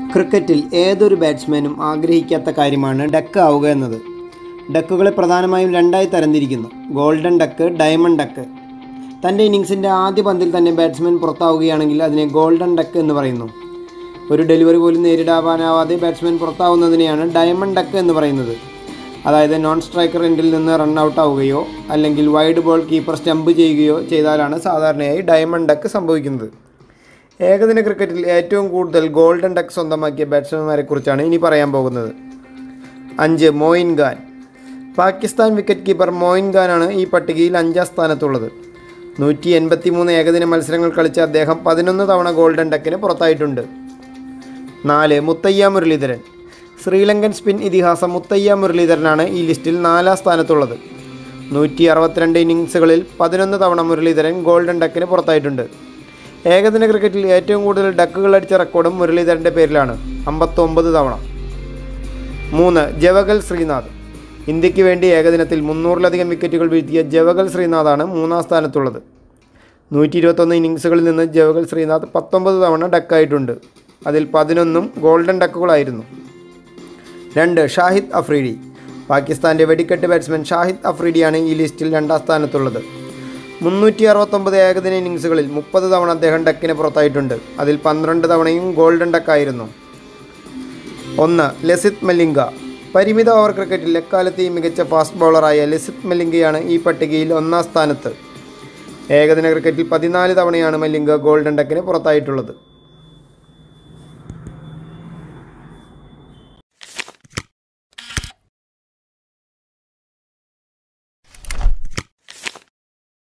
ക്രിക്കറ്റിൽ ഏതൊരു ബാറ്റ്സ്മാനും ആഗ്രഹിക്കാത്ത കാര്യമാണ് ഡക്ക് ആവുക എന്നത് ഡക്കുകളെ പ്രധാനമായും രണ്ടായി തരംതിരിക്കുന്നു ഗോൾഡൻ ഡക്ക് ഡയമണ്ട് ഡക്ക് തൻ്റെ ഇന്നിങ്സിൻ്റെ ആദ്യ പന്തിൽ തന്നെ ബാറ്റ്സ്മാൻ പുറത്താവുകയാണെങ്കിൽ അതിനെ ഗോൾഡൻ ഡക്ക് എന്ന് പറയുന്നു ഒരു ഡെലിവറി പോലും നേരിടാവാനാവാതെ ബാറ്റ്സ്മാൻ പുറത്താവുന്നതിനെയാണ് ഡയമണ്ട് ഡക്ക് എന്ന് പറയുന്നത് അതായത് നോൺ സ്ട്രൈക്കർ എൻഡിൽ നിന്ന് റൺ ഔട്ട് ആവുകയോ അല്ലെങ്കിൽ വൈഡ് ബോൾ കീപ്പർ സ്റ്റംപ് ചെയ്യുകയോ ചെയ്താലാണ് സാധാരണയായി ഡയമണ്ട് ഡക്ക് സംഭവിക്കുന്നത് ഏകദിന ക്രിക്കറ്റിൽ ഏറ്റവും കൂടുതൽ ഗോൾഡൻ ഡക്ക് സ്വന്തമാക്കിയ ബാറ്റ്സ്മാൻമാരെ കുറിച്ചാണ് ഇനി പറയാൻ പോകുന്നത് അഞ്ച് മോയിൻ ഖാൻ പാകിസ്ഥാൻ വിക്കറ്റ് കീപ്പർ മോയിൻ ഖാനാണ് ഈ പട്ടികയിൽ അഞ്ചാം സ്ഥാനത്തുള്ളത് നൂറ്റി എൺപത്തി മൂന്ന് ഏകദിന മത്സരങ്ങൾ കളിച്ച അദ്ദേഹം പതിനൊന്ന് തവണ ഗോൾഡൻ ഡക്കിന് പുറത്തായിട്ടുണ്ട് നാല് മുത്തയ്യ മുരളീധരൻ ശ്രീലങ്കൻ സ്പിൻ ഇതിഹാസം മുത്തയ്യ മുരളീധരനാണ് ഈ ലിസ്റ്റിൽ നാലാം സ്ഥാനത്തുള്ളത് നൂറ്റി അറുപത്തിരണ്ട് ഇന്നിങ്സുകളിൽ പതിനൊന്ന് തവണ മുരളീധരൻ ഗോൾഡൻ ഡക്കിന് പുറത്തായിട്ടുണ്ട് ഏകദിന ക്രിക്കറ്റിൽ ഏറ്റവും കൂടുതൽ ഡക്കുകൾ അടിച്ച റെക്കോർഡും മുരളീധരൻ്റെ പേരിലാണ് അമ്പത്തൊമ്പത് തവണ മൂന്ന് ജവഗൽ ശ്രീനാഥ് ഇന്ത്യക്ക് വേണ്ടി ഏകദിനത്തിൽ മുന്നൂറിലധികം വിക്കറ്റുകൾ വീഴ്ത്തിയ ജവഗൽ ശ്രീനാഥാണ് മൂന്നാം സ്ഥാനത്തുള്ളത് നൂറ്റി ഇരുപത്തൊന്ന് ഇന്നിങ്സുകളിൽ നിന്ന് ജവഗൽ ശ്രീനാഥ് പത്തൊമ്പത് തവണ ഡക്കായിട്ടുണ്ട് അതിൽ പതിനൊന്നും ഗോൾഡൻ ഡക്കുകളായിരുന്നു രണ്ട് ഷാഹിദ് അഫ്രീഡി പാകിസ്ഥാൻ്റെ വെടിക്കെട്ട് ബാറ്റ്സ്മാൻ ഷാഹിദ് അഫ്രീഡിയാണ് ഈ ലിസ്റ്റിൽ രണ്ടാം സ്ഥാനത്തുള്ളത് മുന്നൂറ്റി അറുപത്തൊമ്പത് ഏകദിന ഇന്നിങ്സുകളിൽ മുപ്പത് തവണ അദ്ദേഹം ഡക്കിന് പുറത്തായിട്ടുണ്ട് അതിൽ പന്ത്രണ്ട് തവണയും ഗോൾഡൻ ഡക്കായിരുന്നു ഒന്ന് ലസിത് മലിംഗ പരിമിത ഓവർ ക്രിക്കറ്റിൽ എക്കാലത്തെയും മികച്ച ഫാസ്റ്റ് ബൗളറായ ലസിത് മലിംഗയാണ് ഈ പട്ടികയിൽ ഒന്നാം സ്ഥാനത്ത് ഏകദിന ക്രിക്കറ്റിൽ പതിനാല് തവണയാണ് മലിംഗ ഗോൾഡൻ ഡക്കിന് പുറത്തായിട്ടുള്ളത്